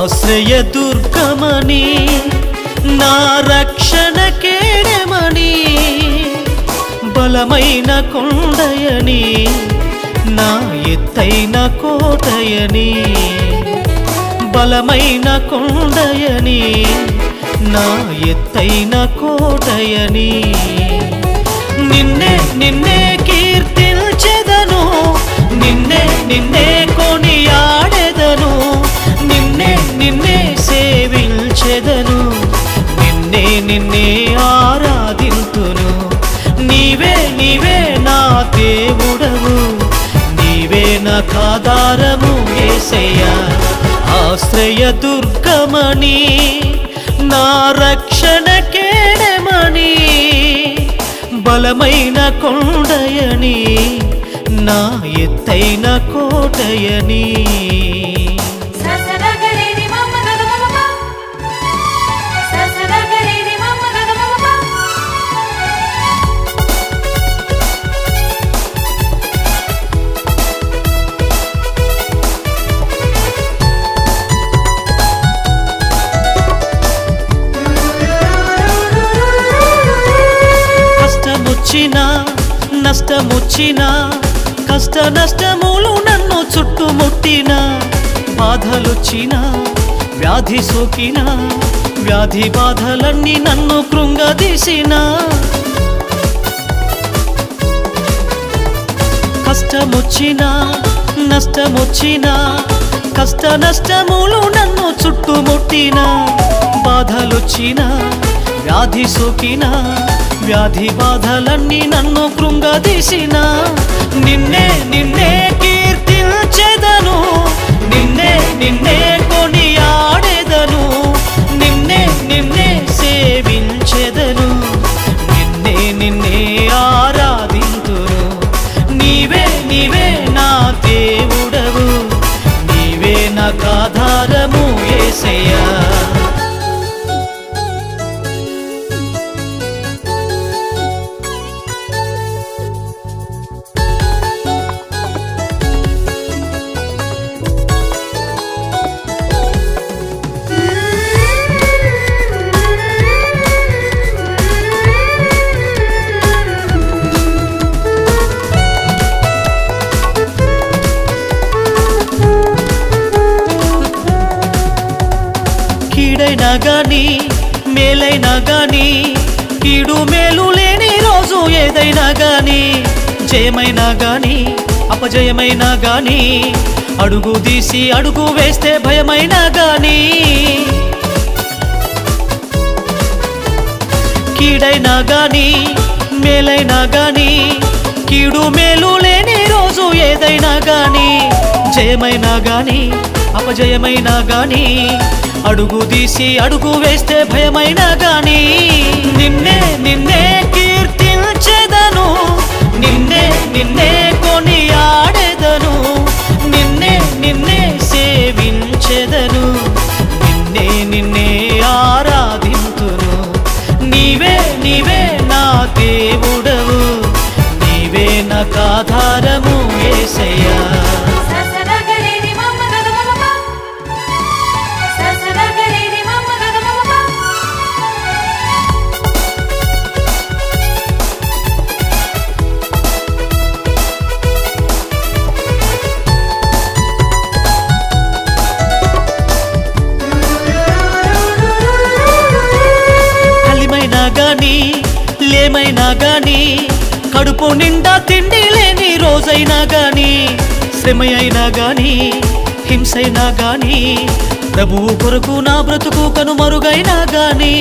ఆశ్రయ దుర్గమని నా రక్షణ కేడమని బలమైన కొండయని నా ఎత్తైన కోటయని బలమైన కొండయని నా ఎత్తైన కోటయని నిన్నే నిన్నే కీర్తించెదను నిన్నే నిన్నే కొనియాడెదను నిన్నే నిన్నే సేవించెదను నిన్నే నిన్నే ఆరాధింతును నీవే నీవే నా దేవుడవు నీవే నా కాదారము ఏసయ్యా ఆశ్రయ దుర్గమని నా రక్షణ కేడమని బలమైన కొండయని నా ఎత్తైన కోటయని ససరగరేరి మమ్మ గగమమమ ససరగరేరి మమ్మ గగమమమ కష్టమొచ్చినా నష్టమొచ్చినా కష్ట నష్టములు నన్ను చుట్టుముట్టినా బాధలొచ్చినా వ్యాధి సోకినా వ్యాధి బాధలన్నీ నన్ను కృంగదీసినా కష్టమొచ్చినా నష్టమొచ్చినా కష్ట నష్టములు నన్ను చుట్టుముట్టినా బాధలొచ్చినా వ్యాధి సోకినా వ్యాధి బాధలన్నీ నన్ను కృంగదీసినా నిన్నే నిన్నే కీర్తించెదను నిన్నే నిన్నే కొనియాడెదను నిన్నే నిన్నే సేవించెదను నిన్నే నిన్నే ఆరాధింతును నీవే నీవే నా దేవుడవు నీవే నాకాధారము ఏసయ్యా కీడైనా గాని మేలైనా గాని కీడు మేలు లేని రోజు ఏదైనా గాని జయమైనా గాని అపజయమైనా గాని అడుగు తీసి అడుగు వేస్తే భయమైనా గాని కీడైనా గాని మేలైనా గాని కీడు మేలు లేని రోజు ఏదైనా గాని జయమైనా గాని అపజయమైనా గాని అడుగు తీసి అడుగు వేస్తే భయమైనా గాని నిన్నే నిన్నే కీర్తించెదను నిన్నే నిన్నే కొనియాడెదను నిన్నే నిన్నే సేవించెదను నిన్నే నిన్నే ఆరాధింతును నీవే నీవే నా దేవుడవు నీవే నాకాధారము ఏసయ్యా ససరగరేరి మమ్మ గగమమమ ససరగరేరి మమ్మ గగమమమ కలిమైనా గాని లేమైనా గాని కడుపు నిండా తిండి లేని రోజైనా గాని శ్రమ అయినా గాని హింసైనా గాని ప్రభువు కొరకు నా బ్రతుకు కనుమరుగైనా గాని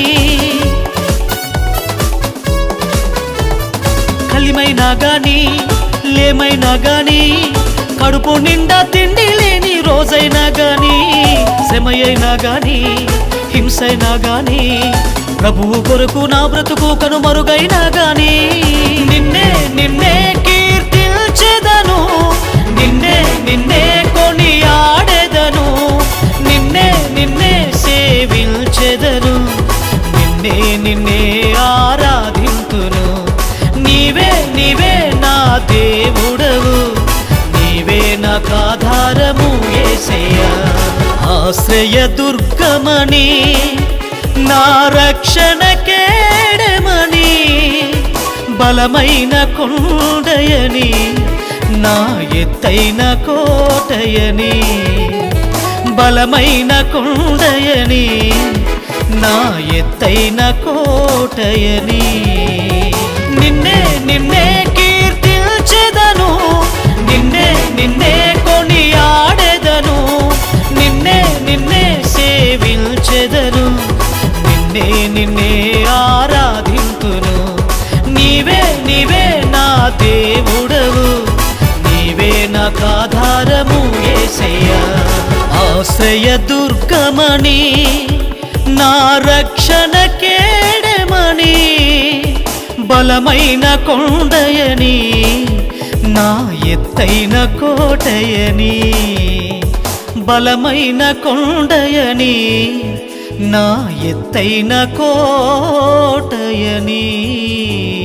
కలిమైనా గాని లేమైనా గాని కడుపు నిండా తిండి లేని రోజైనా గాని శ్రమయైనా గాని హింసైనా గాని ప్రభువు కొరకు నా బ్రతుకు కనుమరుగైనా గాని నిన్నే నిన్నే కీర్తించెదను నిన్నే నిన్నే కొనియాడెదను నిన్నే నిన్నే సేవించెదను నిన్నే నిన్నే ఆరాధింతును నీవే నీవే నా దేవుడవు నీవే నాకాధారము ఏసయ్యా ఆశ్రయ దుర్గమని నా రక్షణ కేడమని బలమైన కొండయని నా ఎత్తైన కోటయని బలమైన కొండయని నా ఎత్తైన కోటయని నిన్నే నిన్నే కీర్తించెదను నిన్నే నిన్నే కొనియాడెదను నిన్నే నిన్నే సేవించెదను నిన్నే నిన్నే ఆరాధింతును నీవే నీవే నా దేవుడవు నీవే నాకు ఆధారము ఏసయ్యా ఆశ్రయ దుర్గమణి నా రక్షణ కేడమణి బలమైన కొండయని నా ఎత్తైన కోటయని బలమైన కొండయని నా ఎత్తైన కోటయని